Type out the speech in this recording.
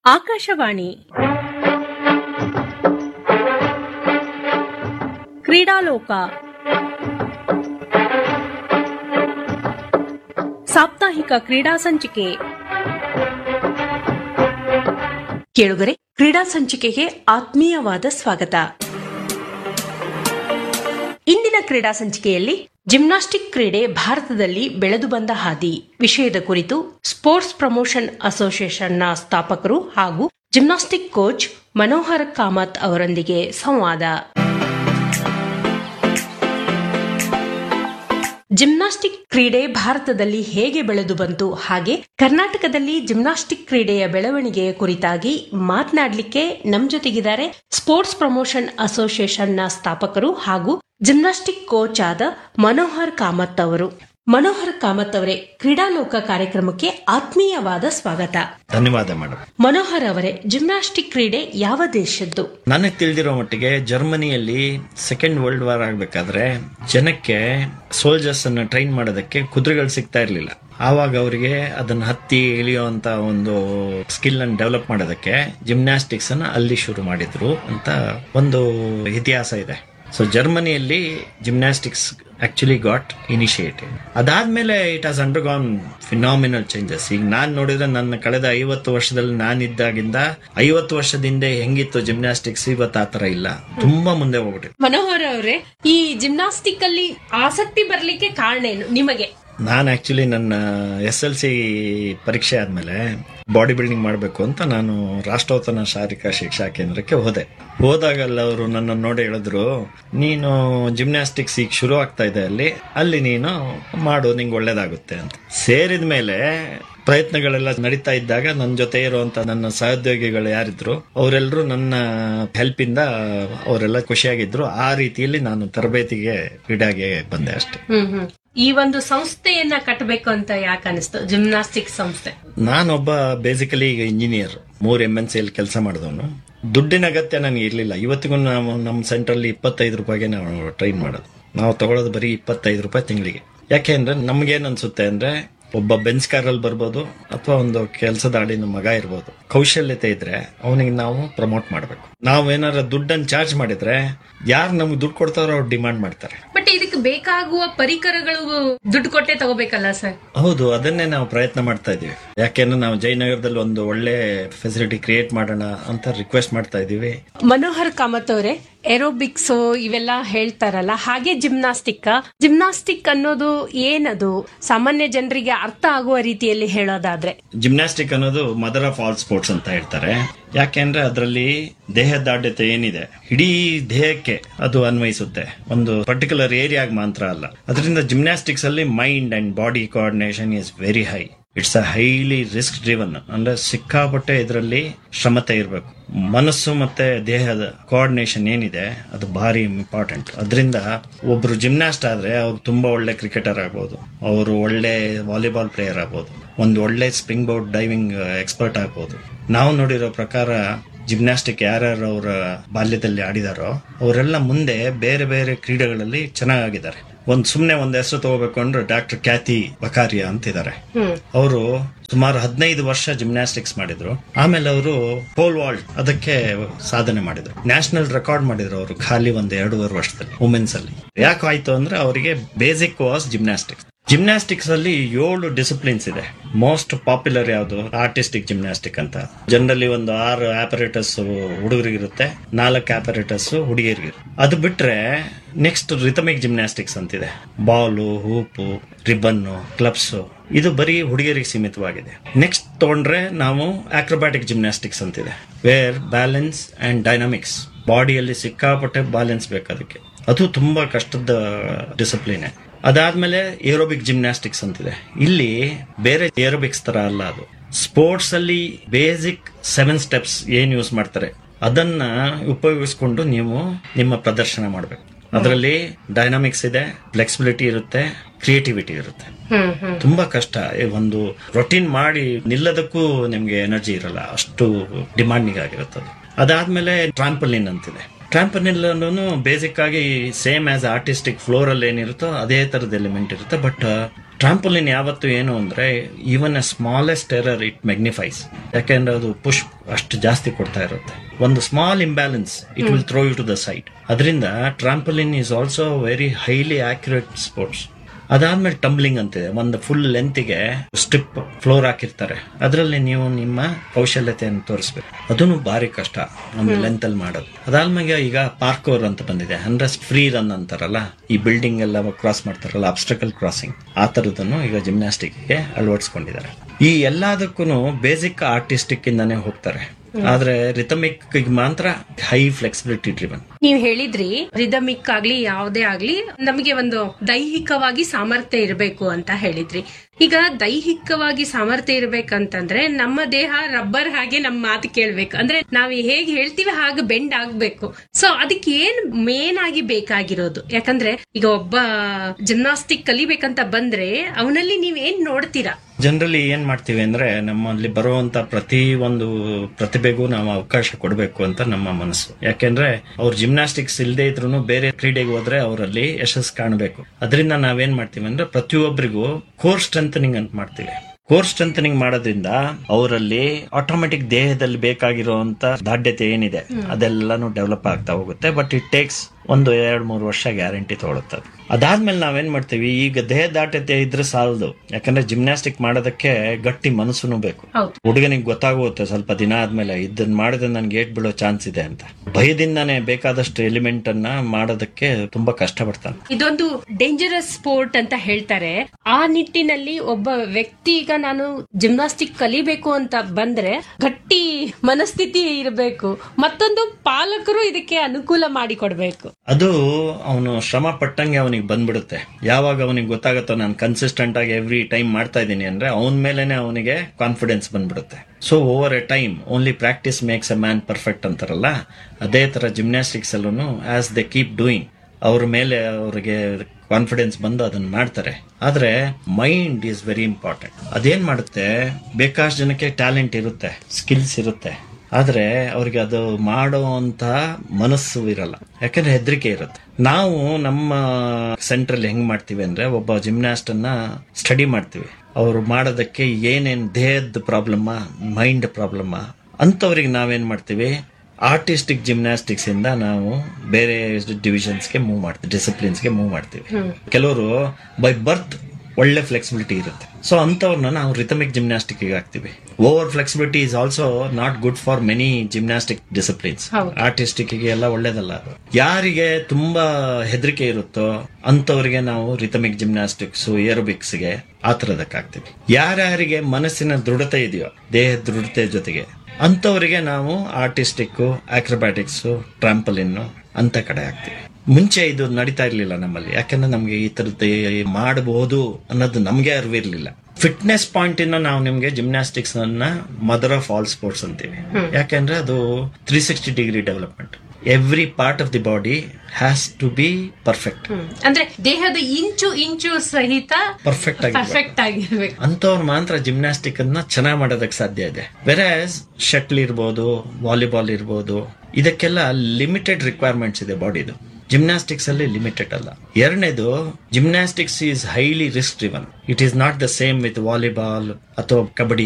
ಆಕಾಶವಾಣಿ ಕ್ರೀಡಾಲೋಕ ಸಾಪ್ತಾಹಿಕ ಕ್ರೀಡಾ ಸಂಚಿಕೆ ಕೇಳುಗರೆ ಕ್ರೀಡಾ ಸಂಚಿಕೆಗೆ ಆತ್ಮೀಯವಾದ ಸ್ವಾಗತ ಇಂದಿನ ಕ್ರೀಡಾ ಸಂಚಿಕೆಯಲ್ಲಿ ಜಿಮ್ನಾಸ್ಟಿಕ್ ಕ್ರೀಡೆ ಭಾರತದಲ್ಲಿ ಬೆಳೆದು ಬಂದ ಹಾದಿ ವಿಷಯದ ಕುರಿತು ಸ್ಪೋರ್ಟ್ಸ್ ಪ್ರಮೋಷನ್ ಅಸೋಸಿಯೇಷನ್ನ ಸ್ಥಾಪಕರು ಹಾಗೂ ಜಿಮ್ನಾಸ್ಟಿಕ್ ಕೋಚ್ ಮನೋಹರ್ ಕಾಮತ್ ಅವರೊಂದಿಗೆ ಸಂವಾದ ಜಿಮ್ನಾಸ್ಟಿಕ್ ಕ್ರೀಡೆ ಭಾರತದಲ್ಲಿ ಹೇಗೆ ಬೆಳೆದು ಬಂತು ಹಾಗೆ ಕರ್ನಾಟಕದಲ್ಲಿ ಜಿಮ್ನಾಸ್ಟಿಕ್ ಕ್ರೀಡೆಯ ಬೆಳವಣಿಗೆಯ ಕುರಿತಾಗಿ ಮಾತನಾಡಲಿಕ್ಕೆ ನಮ್ ಜೊತೆಗಿದ್ದಾರೆ ಸ್ಪೋರ್ಟ್ಸ್ ಪ್ರಮೋಷನ್ ಅಸೋಸಿಯೇಷನ್ನ ಸ್ಥಾಪಕರು ಹಾಗೂ ಜಿಮ್ನಾಸ್ಟಿಕ್ ಕೋಚ್ ಆದ ಮನೋಹರ್ ಕಾಮತ್ ಅವರು ಮನೋಹರ್ ಕಾಮತ್ ಅವರೇ ಕ್ರೀಡಾಲೋಕ ಕಾರ್ಯಕ್ರಮಕ್ಕೆ ಆತ್ಮೀಯವಾದ ಸ್ವಾಗತ ಧನ್ಯವಾದ ಮೇಡಮ್ ಮನೋಹರ್ ಅವರೇ ಜಿಮ್ನಾಸ್ಟಿಕ್ ಕ್ರೀಡೆ ಯಾವ ದೇಶದ್ದು ನನಗೆ ತಿಳಿದಿರೋ ಮಟ್ಟಿಗೆ ಜರ್ಮನಿಯಲ್ಲಿ ಸೆಕೆಂಡ್ ವರ್ಲ್ಡ್ ವಾರ್ ಆಗ್ಬೇಕಾದ್ರೆ ಜನಕ್ಕೆ ಸೋಲ್ಜರ್ಸ್ ಅನ್ನ ಟ್ರೈನ್ ಮಾಡೋದಕ್ಕೆ ಕುದುರೆಗಳು ಸಿಗ್ತಾ ಇರ್ಲಿಲ್ಲ ಆವಾಗ ಅವರಿಗೆ ಅದನ್ನ ಹತ್ತಿ ಇಳಿಯುವಂತ ಒಂದು ಸ್ಕಿಲ್ ಅನ್ನು ಡೆವಲಪ್ ಮಾಡೋದಕ್ಕೆ ಜಿಮ್ನಾಸ್ಟಿಕ್ಸ್ ಅನ್ನ ಅಲ್ಲಿ ಶುರು ಮಾಡಿದ್ರು ಅಂತ ಒಂದು ಇತಿಹಾಸ ಇದೆ ಸೊ ಜರ್ಮನಿಯಲ್ಲಿ ಜಿಮ್ನಾಸ್ಟಿಕ್ಸ್ ಆಕ್ಚುಲಿ ಗಾಟ್ ಇನಿಷಿಯೇಟೆಡ್ ಅದಾದ್ಮೇಲೆ it has undergone phenomenal changes ಈಗ ನಾನ್ ನೋಡಿದ್ರೆ ನನ್ನ ಕಳೆದ ಐವತ್ತು ವರ್ಷದಲ್ಲಿ ನಾನಿದ್ದಾಗಿಂದ ಐವತ್ತು ವರ್ಷದಿಂದ ಹೆಂಗಿತ್ತು ಜಿಮ್ನಾಸ್ಟಿಕ್ಸ್ ಇವತ್ತು ಆತರ ಇಲ್ಲ ತುಂಬಾ ಮುಂದೆ ಹೋಗ್ಬಿಟ್ಟಿದೆ ಮನೋಹರ್ ಅವರೇ ಈ ಜಿಮ್ನಾಸ್ಟಿಕ್ ಅಲ್ಲಿ ಆಸಕ್ತಿ ಬರ್ಲಿಕ್ಕೆ ಕಾರಣ ಏನು ನಿಮಗೆ ನಾನು ಆಕ್ಚುಲಿ ನನ್ನ ಎಸ್ ಎಲ್ ಸಿ ಪರೀಕ್ಷೆ ಆದ್ಮೇಲೆ ಬಾಡಿ ಬಿಲ್ಡಿಂಗ್ ಮಾಡಬೇಕು ಅಂತ ನಾನು ರಾಷ್ಟ್ರೋತ್ತನ ಶಾರೀರಿಕ ಶಿಕ್ಷಾ ಕೇಂದ್ರಕ್ಕೆ ಹೋದೆ ಹೋದಾಗಲ್ಲ ಅವರು ನನ್ನ ನೋಡಿ ಹೇಳಿದ್ರು ನೀನು ಜಿಮ್ನಾಸ್ಟಿಕ್ಸ್ ಈಗ ಶುರು ಆಗ್ತಾ ಇದೆ ಅಲ್ಲಿ ಅಲ್ಲಿ ನೀನು ಮಾಡು ನಿಂಗೆ ಒಳ್ಳೇದಾಗುತ್ತೆ ಅಂತ ಸೇರಿದ ಮೇಲೆ ಪ್ರಯತ್ನಗಳೆಲ್ಲ ನಡೀತಾ ಇದ್ದಾಗ ನನ್ನ ಜೊತೆ ಇರುವಂತ ನನ್ನ ಸಹೋದ್ಯೋಗಿಗಳು ಯಾರಿದ್ರು ಅವರೆಲ್ಲರೂ ನನ್ನ ಹೆಲ್ಪ್ ಇಂದ ಅವರೆಲ್ಲ ಖುಷಿಯಾಗಿದ್ರು ಆ ರೀತಿಯಲ್ಲಿ ನಾನು ತರಬೇತಿಗೆ ಕ್ರೀಡಾಗೆ ಬಂದೆ ಅಷ್ಟೇ ಹ್ಮ್ ಹ್ಮ್ ಈ ಒಂದು ಸಂಸ್ಥೆಯನ್ನ ಕಟ್ಟಬೇಕು ಅಂತ ಯಾಕೆ ಅನಿಸ್ತು ಜಿಮ್ನಾಸ್ಟಿಕ್ ಸಂಸ್ಥೆ ನಾನೊಬ್ಬ ಬೇಸಿಕಲಿ ಈಗ ಇಂಜಿನಿಯರ್ ಮೂರ್ ಎಂ ಎನ್ ಸಿಯಲ್ಲಿ ಕೆಲಸ ಮಾಡಿದವನು ದುಡ್ಡಿನ ಅಗತ್ಯ ನನಗೆ ಇರಲಿಲ್ಲ ಇವತ್ತಿಗೂ ನಾವು ನಮ್ಮ ಸೆಂಟ್ರಲ್ಲಿ ಇಪ್ಪತ್ತೈದು ರೂಪಾಯಿಗೆ ನಾವು ಟ್ರೈನ್ ಮಾಡೋದು ನಾವು ತಗೊಳ್ಳೋದು ಬರೀ ಇಪ್ಪತ್ತೈದು ರೂಪಾಯಿ ತಿಂಗಳಿಗೆ ಯಾಕೆ ಅಂದ್ರೆ ನಮ್ಗೇನ್ ಅನ್ಸುತ್ತೆ ಅಂದ್ರೆ ಒಬ್ಬ ಬೆಂಚ್ ಕಾರಲ್ಲಿ ಬರ್ಬೋದು ಅಥವಾ ಒಂದು ಕೆಲಸದ ಆಡಿನ ಮಗ ಇರ್ಬೋದು ಕೌಶಲ್ಯತೆ ಇದ್ರೆ ಅವನಿಗೆ ನಾವು ಪ್ರಮೋಟ್ ಮಾಡಬೇಕು ನಾವು ಏನಾರ ದುಡ್ಡನ್ನು ಚಾರ್ಜ್ ಮಾಡಿದ್ರೆ ಯಾರು ನಮ್ಗೆ ದುಡ್ಡು ಕೊಡ್ತಾರೋ ಅವ್ರು ಡಿಮಾಂಡ್ ಮಾಡ್ತಾರೆ ಬಟ್ ಇದಕ್ಕೆ ಬೇಕಾಗುವ ಪರಿಕರಗಳು ದುಡ್ಡು ಕೊಟ್ಟೆ ತಗೋಬೇಕಲ್ಲ ಸರ್ ಹೌದು ಅದನ್ನೇ ನಾವು ಪ್ರಯತ್ನ ಮಾಡ್ತಾ ಇದೀವಿ ಯಾಕೆಂದ್ರೆ ನಾವು ಜಯನಗರದಲ್ಲಿ ಒಂದು ಒಳ್ಳೆ ಫೆಸಿಲಿಟಿ ಕ್ರಿಯೇಟ್ ಮಾಡೋಣ ಅಂತ ರಿಕ್ವೆಸ್ಟ್ ಮಾಡ್ತಾ ಇದೀವಿ ಮನೋಹರ್ ಕಾಮತ್ ಅವರೇ ಏರೋಬಿಕ್ಸ್ ಇವೆಲ್ಲ ಹೇಳ್ತಾರಲ್ಲ ಹಾಗೆ ಜಿಮ್ನಾಸ್ಟಿಕ್ ಜಿಮ್ನಾಸ್ಟಿಕ್ ಅನ್ನೋದು ಏನದು ಸಾಮಾನ್ಯ ಜನರಿಗೆ ಅರ್ಥ ಆಗುವ ರೀತಿಯಲ್ಲಿ ಹೇಳೋದಾದ್ರೆ ಜಿಮ್ನಾಸ್ಟಿಕ್ ಅನ್ನೋದು ಮದರ್ ಆಫ್ ಆಲ್ ಸ್ಪೋರ್ಟ್ಸ್ ಅಂತ ಹೇಳ್ತಾರೆ ಯಾಕೆಂದ್ರೆ ಅದರಲ್ಲಿ ದೇಹದಾಢ್ಯತೆ ಏನಿದೆ ಇಡೀ ದೇಹಕ್ಕೆ ಅದು ಅನ್ವಯಿಸುತ್ತೆ ಒಂದು ಪರ್ಟಿಕ್ಯುಲರ್ ಏರಿಯಾಗ ಮಾತ್ರ ಅಲ್ಲ ಅದರಿಂದ ಜಿಮ್ನಾಸ್ಟಿಕ್ಸ್ ಅಲ್ಲಿ mind and body coordination is very high it's a highly risk driven ಅಂದ್ರೆ ಸಿಕ್ಕಾಪಟ್ಟೆ ಇದರಲ್ಲಿ ಶ್ರಮತೆ ಇರಬೇಕು ಮನಸ್ಸು ಮತ್ತೆ ದೇಹದ ಕೋಆರ್ಡಿನೇಷನ್ ಏನಿದೆ ಅದು ಭಾರಿ ಇಂಪಾರ್ಟೆಂಟ್ ಅದರಿಂದ ಒಬ್ರು ಜಿಮ್ನಾಸ್ಟ್ ಆದ್ರೆ ಅವ್ರು ತುಂಬಾ ಒಳ್ಳೆ ಕ್ರಿಕೆಟರ್ ಆಗ್ಬೋದು ಅವರು ಒಳ್ಳೆ ವಾಲಿಬಾಲ್ ಪ್ಲೇಯರ್ ಆಗ್ಬೋದು ಒಂದು ಒಳ್ಳೆ ಸ್ಪ್ರಿಂಗ್ ಬೋರ್ಡ್ ಡೈವಿಂಗ್ ಎಕ್ಸ್ಪರ್ಟ್ ಆಗ್ಬೋದು ನಾವು ನೋಡಿರೋ ಪ್ರಕಾರ ಜಿಮ್ನಾಸ್ಟಿಕ್ ಯಾರ್ಯಾರು ಅವರ ಬಾಲ್ಯದಲ್ಲಿ ಆಡಿದಾರೋ ಅವರೆಲ್ಲ ಮುಂದೆ ಬೇರೆ ಬೇರೆ ಕ್ರೀಡೆಗಳಲ್ಲಿ ಚೆನ್ನಾಗಿದ್ದಾರೆ ಒಂದ್ ಸುಮ್ನೆ ಒಂದ್ ಹೆಸರು ತಗೋಬೇಕು ಅಂದ್ರೆ ಡಾಕ್ಟರ್ ಕ್ಯಾತಿ ಬಕಾರಿಯಾ ಅಂತಿದ್ದಾರೆ ಅವರು ಸುಮಾರು ಹದಿನೈದು ವರ್ಷ ಜಿಮ್ನಾಸ್ಟಿಕ್ಸ್ ಮಾಡಿದ್ರು ಆಮೇಲೆ ಅವರು ಪೋಲ್ ವಾಲ್ಟ್ ಅದಕ್ಕೆ ಸಾಧನೆ ಮಾಡಿದ್ರು ನ್ಯಾಷನಲ್ ರೆಕಾರ್ಡ್ ಮಾಡಿದ್ರು ಅವರು ಖಾಲಿ ಒಂದ್ ಎರಡೂವರೆ ವರ್ಷದಲ್ಲಿ ವುಮೆನ್ಸ್ ಅಲ್ಲಿ ಯಾಕಾಯ್ತು ಅಂದ್ರೆ ಅವರಿಗೆ ಬೇಸಿಕ್ ವಾಸ್ ಜಿಮ್ನಾಸ್ಟಿಕ್ಸ್ ಜಿಮ್ನಾಸ್ಟಿಕ್ಸ್ ಅಲ್ಲಿ ಏಳು ಡಿಸಿಪ್ಲಿನ್ಸ್ ಇದೆ ಮೋಸ್ಟ್ ಪಾಪ್ಯುಲರ್ ಯಾವುದು ಆರ್ಟಿಸ್ಟಿಕ್ ಜಿಮ್ನಾಸ್ಟಿಕ್ ಅಂತ ಜನರಲಿ ಒಂದು ಆರು ಆಪರೇಟರ್ಸ್ ಹುಡುಗರಿಗಿರುತ್ತೆ ನಾಲ್ಕು ಆಪರೇಟರ್ಸ್ ಹುಡುಗಿಯರಿಗೆ ಅದು ಬಿಟ್ರೆ ನೆಕ್ಸ್ಟ್ ರಿಥಮಿಕ್ ಜಿಮ್ನಾಸ್ಟಿಕ್ಸ್ ಅಂತಿದೆ ಬಾಲು ಹೂಪು ರಿಬ್ಬನ್ನು ಕ್ಲಬ್ಸ್ ಇದು ಬರೀ ಹುಡುಗಿಯರಿಗೆ ಸೀಮಿತವಾಗಿದೆ ನೆಕ್ಸ್ಟ್ ತಗೊಂಡ್ರೆ ನಾವು ಆಕ್ರೋಬ್ಯಾಟಿಕ್ ಜಿಮ್ನಾಸ್ಟಿಕ್ಸ್ ಅಂತಿದೆ ವೇರ್ ಬ್ಯಾಲೆನ್ಸ್ ಅಂಡ್ ಡೈನಾಮಿಕ್ಸ್ ಬಾಡಿಯಲ್ಲಿ ಸಿಕ್ಕಾಪಟ್ಟೆ ಬ್ಯಾಲೆನ್ಸ್ ಬೇಕು ಅದಕ್ಕೆ ಅದು ತುಂಬಾ ಕಷ್ಟದ ಡಿಸಿಪ್ಲಿನ್ ಅದಾದ್ಮೇಲೆ ಏರೋಬಿಕ್ ಜಿಮ್ನಾಸ್ಟಿಕ್ಸ್ ಅಂತಿದೆ ಇಲ್ಲಿ ಬೇರೆ ಏರೋಬಿಕ್ಸ್ ತರ ಅಲ್ಲ ಅದು ಸ್ಪೋರ್ಟ್ಸ್ ಅಲ್ಲಿ ಬೇಸಿಕ್ ಸೆವೆನ್ ಸ್ಟೆಪ್ಸ್ ಏನ್ ಯೂಸ್ ಮಾಡ್ತಾರೆ ಅದನ್ನ ಉಪಯೋಗಿಸ್ಕೊಂಡು ನೀವು ನಿಮ್ಮ ಪ್ರದರ್ಶನ ಮಾಡಬೇಕು ಅದರಲ್ಲಿ ಡೈನಾಮಿಕ್ಸ್ ಇದೆ ಫ್ಲೆಕ್ಸಿಬಿಲಿಟಿ ಇರುತ್ತೆ ಕ್ರಿಯೇಟಿವಿಟಿ ಇರುತ್ತೆ ತುಂಬಾ ಕಷ್ಟ ಈ ಒಂದು ರೊಟೀನ್ ಮಾಡಿ ನಿಲ್ಲದಕ್ಕೂ ನಿಮ್ಗೆ ಎನರ್ಜಿ ಇರಲ್ಲ ಅಷ್ಟು ಡಿಮಾಂಡಿಂಗ್ ಆಗಿರುತ್ತೆ ಅದು ಅದಾದ್ಮೇಲೆ ಟ್ರಾಂಪಲಿನ್ ಅಂತಿದೆ ಟ್ರಾಂಪಲಿನ್ ಅನ್ನೋನು ಬೇಸಿಕ್ ಆಗಿ ಸೇಮ್ ಆಸ್ ಆರ್ಟಿಸ್ಟಿಕ್ ಫ್ಲೋರ್ ಅಲ್ಲಿ ಏನಿರುತ್ತೋ ಅದೇ ತರದ ಎಲಿಮೆಂಟ್ ಇರುತ್ತೆ ಬಟ್ ಟ್ರಾಂಪೋಲಿನ್ ಯಾವತ್ತು ಏನು ಅಂದ್ರೆ even a smallest error it magnifies ಯಾಕೆಂದ್ರೆ ಅದು ಪುಷ್ ಅಷ್ಟು ಜಾಸ್ತಿ ಕೊಡ್ತಾ ಇರುತ್ತೆ ಒಂದು small imbalance it will throw you to the side ಅದರಿಂದ trampoline is also very highly accurate sports ಅದಾದ್ಮೇಲೆ ಟಂಬ್ಲಿಂಗ್ ಅಂತಿದೆ ಒಂದು ಫುಲ್ ಲೆಂತ್ಗೆ ಸ್ಟ್ರಿಪ್ ಫ್ಲೋರ್ ಹಾಕಿರ್ತಾರೆ ಅದರಲ್ಲಿ ನೀವು ನಿಮ್ಮ ಕೌಶಲ್ಯತೆಯನ್ನು ತೋರಿಸ್ಬೇಕು ಅದನ್ನು ಭಾರಿ ಕಷ್ಟ ಒಂದು ಲೆಂತ್ ಅಲ್ಲಿ ಮಾಡೋದು ಅದಾದ್ಮೇಲೆ ಈಗ ಪಾರ್ಕೋರ್ ಅಂತ ಬಂದಿದೆ ಅಂದ್ರೆ ಫ್ರೀ ರನ್ ಅಂತಾರಲ್ಲ ಈ ಬಿಲ್ಡಿಂಗ್ ಎಲ್ಲ ಕ್ರಾಸ್ ಮಾಡ್ತಾರಲ್ಲ ಅಬ್ಸ್ಟ್ರಕಲ್ ಕ್ರಾಸಿಂಗ್ ಆ ತರದನ್ನು ಈಗ ಜಿಮ್ನಾಸ್ಟಿಕ್ ಗೆ ಅಳವಡಿಸ್ಕೊಂಡಿದ್ದಾರೆ ಈ ಎಲ್ಲದಕ್ಕೂ ಬೇಸಿಕ್ ಆರ್ಟಿಸ್ಟಿಕ್ ಇಂದಾನೆ ಹೋಗ್ತಾರೆ ಆದ್ರೆ ರಿಥಮಿಕ್ ಮಾತ್ರ ಹೈ ಫ್ಲೆಕ್ಸಿಬಿಲಿಟಿ ಡ್ರಿವನ್ ನೀವು ಹೇಳಿದ್ರಿ ರಿದಮಿಕ್ ಆಗ್ಲಿ ಯಾವುದೇ ಆಗ್ಲಿ ನಮಗೆ ಒಂದು ದೈಹಿಕವಾಗಿ ಸಾಮರ್ಥ್ಯ ಇರಬೇಕು ಅಂತ ಹೇಳಿದ್ರಿ ಈಗ ದೈಹಿಕವಾಗಿ ಸಾಮರ್ಥ್ಯ ಇರ್ಬೇಕಂತಂದ್ರೆ ನಮ್ಮ ದೇಹ ರಬ್ಬರ್ ಹಾಗೆ ನಮ್ಮ ಮಾತು ಕೇಳ್ಬೇಕು ಅಂದ್ರೆ ನಾವ್ ಹೇಗ್ ಹೇಳ್ತೀವಿ ಹಾಗೆ ಬೆಂಡ್ ಆಗ್ಬೇಕು ಸೊ ಅದಕ್ಕೆ ಏನ್ ಮೇನ್ ಆಗಿ ಬೇಕಾಗಿರೋದು ಯಾಕಂದ್ರೆ ಈಗ ಒಬ್ಬ ಜಿಮ್ನಾಸ್ಟಿಕ್ ಕಲಿಬೇಕಂತ ಬಂದ್ರೆ ಅವನಲ್ಲಿ ನೀವ್ ಏನ್ ನೋಡ್ತೀರಾ ಜನರಲಿ ಏನ್ ಮಾಡ್ತೀವಿ ಅಂದ್ರೆ ನಮ್ಮಲ್ಲಿ ಬರುವಂತ ಪ್ರತಿ ಒಂದು ಪ್ರತಿಭೆಗೂ ನಾವು ಅವಕಾಶ ಕೊಡಬೇಕು ಅಂತ ನಮ್ಮ ಮನಸ್ಸು ಯಾಕೆಂದ್ರೆ ಅವ್ರು ಜಿಮ್ನಾಸ್ಟಿಕ್ಸ್ ಇಲ್ಲದೆ ಇದ್ರು ಬೇರೆ ಕ್ರೀಡೆಗೆ ಹೋದ್ರೆ ಅವರಲ್ಲಿ ಯಶಸ್ಸು ಕಾಣಬೇಕು ಅದರಿಂದ ನಾವೇನ್ ಮಾಡ್ತೀವಿ ಅಂದ್ರೆ ಪ್ರತಿಯೊಬ್ಬರಿಗೂ ಕೋರ್ ಸ್ಟ್ರೆಂಥನಿಂಗ್ ಅಂತ ಮಾಡ್ತೀವಿ ಕೋರ್ ಸ್ಟ್ರೆಂಥನಿಂಗ್ ಮಾಡೋದ್ರಿಂದ ಅವರಲ್ಲಿ ಆಟೋಮೆಟಿಕ್ ದೇಹದಲ್ಲಿ ಬೇಕಾಗಿರುವಂತ ದಾಢ್ಯತೆ ಏನಿದೆ ಅದೆಲ್ಲಾನು ಡೆವಲಪ್ ಆಗ್ತಾ ಹೋಗುತ್ತೆ ಬಟ್ ಇಟ್ ಟೇಕ್ಸ್ ಒಂದು ಎರಡ್ ಮೂರು ವರ್ಷ ಗ್ಯಾರಂಟಿ ತಗೊಳುತ್ತೆ ಅದು. ಅದಾದ್ಮೇಲೆ ನಾವೇನ್ ಮಾಡ್ತೀವಿ ಈಗ ದೇಹ ದಾಢ್ಯತೆ ಇದ್ರೆ ಸಾಲದು ಯಾಕಂದ್ರೆ ಜಿಮ್ನಾಸ್ಟಿಕ್ ಮಾಡೋದಕ್ಕೆ ಗಟ್ಟಿ ಮನಸ್ಸುನು ಬೇಕು ಹೌದು ಹುಡುಗನಿಗೆ ಗೊತ್ತಾಗುತ್ತೆ ಸ್ವಲ್ಪ ದಿನ ಆದ್ಮೇಲೆ ಇದನ್ನ ಮಾಡಿದ್ರೆ ನನ್ಗೆ ಏಟ್ ಬೀಳೋ ಚಾನ್ಸ್ ಇದೆ ಅಂತ ಭಯದಿಂದಾನೇ ಬೇಕಾದಷ್ಟು ಎಲಿಮೆಂಟ್ ಅನ್ನ ಮಾಡೋದಕ್ಕೆ ತುಂಬಾ ಕಷ್ಟಪಡ್ತಾನೆ ಇದೊಂದು ಡೇಂಜರಸ್ ಸ್ಪೋರ್ಟ್ ಅಂತ ಹೇಳ್ತಾರೆ ಆ ನಿಟ್ಟಿನಲ್ಲಿ ಒಬ್ಬ ವ್ಯಕ್ತಿ ಈಗ ನಾನು ಜಿಮ್ನಾಸ್ಟಿಕ್ ಕಲಿಬೇಕು ಅಂತ ಬಂದ್ರೆ ಗಟ್ಟಿ ಮನಸ್ಥಿತಿ ಇರಬೇಕು ಮತ್ತೊಂದು ಪಾಲಕರು ಇದಕ್ಕೆ ಅನುಕೂಲ ಮಾಡಿಕೊಡ್ಬೇಕು ಅದು ಅವನು ಶ್ರಮ ಪಟ್ಟಂಗೆ ಅವನಿಗೆ ಬಂದ್ಬಿಡುತ್ತೆ ಯಾವಾಗ ಅವನಿಗೆ ಗೊತ್ತಾಗುತ್ತೋ ನಾನು ಕನ್ಸಿಸ್ಟೆಂಟ್ ಆಗಿ ಎವ್ರಿ ಟೈಮ್ ಮಾಡ್ತಾ ಇದ್ದೀನಿ ಅಂದ್ರೆ ಅವನ ಮೇಲೆನೆ ಅವನಿಗೆ ಕಾನ್ಫಿಡೆನ್ಸ್ ಬಂದ್ಬಿಡುತ್ತೆ so over a time only practice makes a man perfect ಅಂತಾರಲ್ಲ ಅದೇ ತರ ಜಿಮ್ನಾಸ್ಟಿಕ್ಸ್ ಅಲ್ಲೂ ಆಸ್ ದೆ ಕೀಪ್ ಡೂಯಿಂಗ್ ಅವ್ರ ಮೇಲೆ ಅವ್ರಿಗೆ ಕಾನ್ಫಿಡೆನ್ಸ್ ಬಂದು ಅದನ್ನ ಮಾಡ್ತಾರೆ ಆದ್ರೆ ಮೈಂಡ್ ಈಸ್ ವೆರಿ ಇಂಪಾರ್ಟೆಂಟ್ ಅದೇನ್ ಮಾಡುತ್ತೆ ಬೇಕಾಷ್ಟು ಜನಕ್ಕೆ ಟ್ಯಾಲೆಂಟ್ ಇರುತ್ತೆ ಸ್ಕಿಲ್ಸ್ ಇರುತ್ತೆ ಆದ್ರೆ ಅವ್ರಿಗೆ ಅದು ಮಾಡುವಂತ ಮನಸ್ಸು ಇರಲ್ಲ ಯಾಕಂದ್ರೆ ಹೆದರಿಕೆ ಇರುತ್ತೆ ನಾವು ನಮ್ಮ ಸೆಂಟ್ರಲ್ಲಿ ಹೆಂಗ್ ಮಾಡ್ತೀವಿ ಅಂದ್ರೆ ಒಬ್ಬ ಜಿಮ್ನಾಸ್ಟ್ ಅನ್ನ ಸ್ಟಡಿ ಮಾಡ್ತೀವಿ ಅವ್ರು ಮಾಡೋದಕ್ಕೆ ಏನೇನ್ ದೇಹದ ಪ್ರಾಬ್ಲಮ್ಮ ಮೈಂಡ್ ಪ್ರಾಬ್ಲಮ್ಮ ಅಂತವ್ರಿಗೆ ನಾವೇನ್ ಮಾಡ್ತೀವಿ ಆರ್ಟಿಸ್ಟಿಕ್ ಜಿಮ್ನಾಸ್ಟಿಕ್ಸ್ ಇಂದ ನಾವು ಬೇರೆ ಡಿವಿಷನ್ಸ್ಗೆ ಮೂವ್ ಮಾಡ್ತೀವಿ ಡಿಸಿಪ್ಲಿನ್ಸ್ಗೆ ಮೂವ್ ಮಾಡ್ತೀವಿ ಕೆಲವರು ಬೈ ಬರ್ತ್ ಒಳ್ಳೆ ಫ್ಲೆಕ್ಸಿಬಿಲಿಟಿ ಇರುತ್ತೆ ಸೊ ಅಂತವ್ರನ್ನ ನಾವು ರಿಥಮಿಕ್ ಜಿಮ್ನಾಸ್ಟಿಕ್ ಹಾಕ್ತಿವಿ over flexibility is also not good for many gymnastic disciplines ಹೌದು. ಆರ್ಟಿಸ್ಟಿಕ್ ಎಲ್ಲ ಒಳ್ಳೇದಲ್ಲ ಅದು ಯಾರಿಗೆ ತುಂಬಾ ಹೆದರಿಕೆ ಇರುತ್ತೋ ಅಂತವರಿಗೆ ನಾವು ರಿಥಮಿಕ್ ಜಿಮ್ನಾಸ್ಟಿಕ್ಸ್ ಏರೋಬಿಕ್ಸ್ ಗೆ ಆ ತರದಕ್ಕೆ ಹಾಕ್ತಿವಿ ಯಾರ್ಯಾರಿಗೆ ಮನಸ್ಸಿನ ದೃಢತೆ ಇದೆಯೋ ದೇಹದ ದೃಢತೆ ಜೊತೆಗೆ ಅಂತವರಿಗೆ ನಾವು ಆರ್ಟಿಸ್ಟಿಕ್ ಆಕ್ರಬ್ಯಾಟಿಕ್ಸ್ ಟ್ರಾಂಪಲಿನ್ ಅಂತ ಕಡೆ ಹಾಕ್ತಿವಿ ಮುಂಚೆ ಇದು ನಡೀತಾ ಇರ್ಲಿಲ್ಲ ನಮ್ಮಲ್ಲಿ ಯಾಕಂದ್ರೆ ನಮ್ಗೆ ಈ ತರದ್ದು ಮಾಡಬಹುದು ಅನ್ನೋದು ನಮ್ಗೆ ಅರಿವಿರ್ಲಿಲ್ಲ ಫಿಟ್ನೆಸ್ ಪಾಯಿಂಟ್ ಇಂದ ನಾವು ನಿಮ್ಗೆ ಜಿಮ್ನಾಸ್ಟಿಕ್ಸ್ ಅನ್ನ ಮದರ್ ಆಫ್ ಆಲ್ ಸ್ಪೋರ್ಟ್ಸ್ ಅಂತೀವಿ ಯಾಕಂದ್ರೆ ಅದು three sixty degree development every part of the body has to be perfect ಅಂದ್ರೆ ದೇಹದ ಇಂಚು ಇಂಚು ಸಹಿತ ಪರ್ಫೆಕ್ಟ್ ಆಗಿ ಪರ್ಫೆಕ್ಟ್ ಆಗಿರ್ಬೇಕು ಅಂತವ್ರು ಮಾತ್ರ ಜಿಮ್ನಾಸ್ಟಿಕ್ ಅನ್ನ ಚೆನ್ನಾಗಿ ಮಾಡೋದಕ್ಕೆ ಸಾಧ್ಯ ಇದೆ ಬೇರೆ ಶಟ್ಲ್ ಇರ್ಬೋದು ವಾಲಿಬಾಲ್ ಇರ್ಬೋದು ಇದಕ್ಕೆಲ್ಲ ಲಿಮಿಟೆಡ್ ರಿಕ್ವೈರ್ಮೆಂಟ್ಸ್ ಇದೆ ಬಾಡಿದು ಜಿಮ್ನಾಸ್ಟಿಕ್ಸ್ ಅಲ್ಲಿ ಲಿಮಿಟೆಡ್ ಅಲ್ಲ ಎರಡನೇದು gymnastics is highly risk driven it is not the same with volleyball ಅಥವಾ ಕಬಡ್ಡಿ